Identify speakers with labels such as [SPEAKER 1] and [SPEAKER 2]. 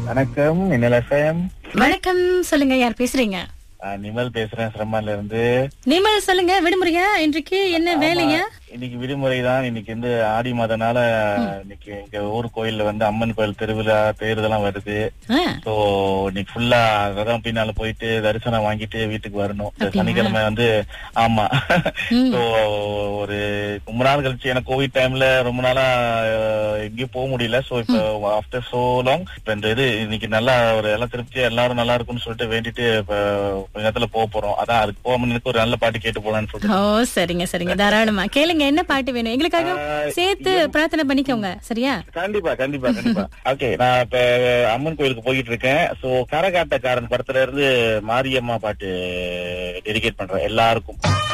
[SPEAKER 1] வணக்கம் மின்னல் எஃப்எம்
[SPEAKER 2] வணக்கம் சொல்லுங்க யார் பேசுறீங்க
[SPEAKER 1] நிமல் பேசுறேன் சிரமன்ல இருந்து
[SPEAKER 2] நிமல் சொல்லுங்க விடுமுறையா இன்றைக்கு என்ன வேலையா
[SPEAKER 1] இன்னைக்கு விடுமுறை தான் இன்னைக்கு வந்து ஆடி மாதனால இன்னைக்கு எங்க ஊர் கோயில்ல வந்து அம்மன் கோயில் திருவிழா தேர் இதெல்லாம் வருது
[SPEAKER 2] ஆ,
[SPEAKER 1] ஸோ இன்னைக்கு ஃபுல்லா அதான் பின்னால போயிட்டு தரிசனம் வாங்கிட்டு வீட்டுக்கு வரணும் இந்த
[SPEAKER 2] அப்படியா?
[SPEAKER 1] சனிக்கிழமை வந்து ஆமா
[SPEAKER 2] ம்.
[SPEAKER 1] ஸோ ஒரு ரொம்ப நாள் கழிச்சு எனக்கு கோவிட் டைம்ல ரொம்ப நாளா அஹ், எங்கேயும் போக முடியல ஸோ இப்போ ஆஃப்டர் சோ லாங் இப்போ இந்த இது இன்னைக்கு நல்லா ஒரு எல்லாம் திருப்தியா எல்லாரும் நல்லா இருக்கும்னு சொல்லிட்டு வேண்டிட்டு இப்போ கொஞ்ச நேரத்துல போக போறோம் அதான் அதுக்கு போக ஒரு நல்ல பாட்டு கேட்டு போலான்னு சொல்லிட்டு
[SPEAKER 2] ஓ சரிங்க சரிங்க தாராளமா கேளுங்க என்ன பாட்டு வேணும் எங்களுக்காக
[SPEAKER 1] ஆ,
[SPEAKER 2] சேர்த்து பிரார்த்தனை பண்ணிக்கோங்க சரியா
[SPEAKER 1] கண்டிப்பா கண்டிப்பா கண்டிப்பா ஓகே நான் இப்ப அம்மன் கோயிலுக்கு போயிட்டு இருக்கேன் சோ கரகாட்டக்காரன் படத்துல இருந்து மாரியம்மா பாட்டு டெடிகேட் பண்றேன் எல்லாருக்கும்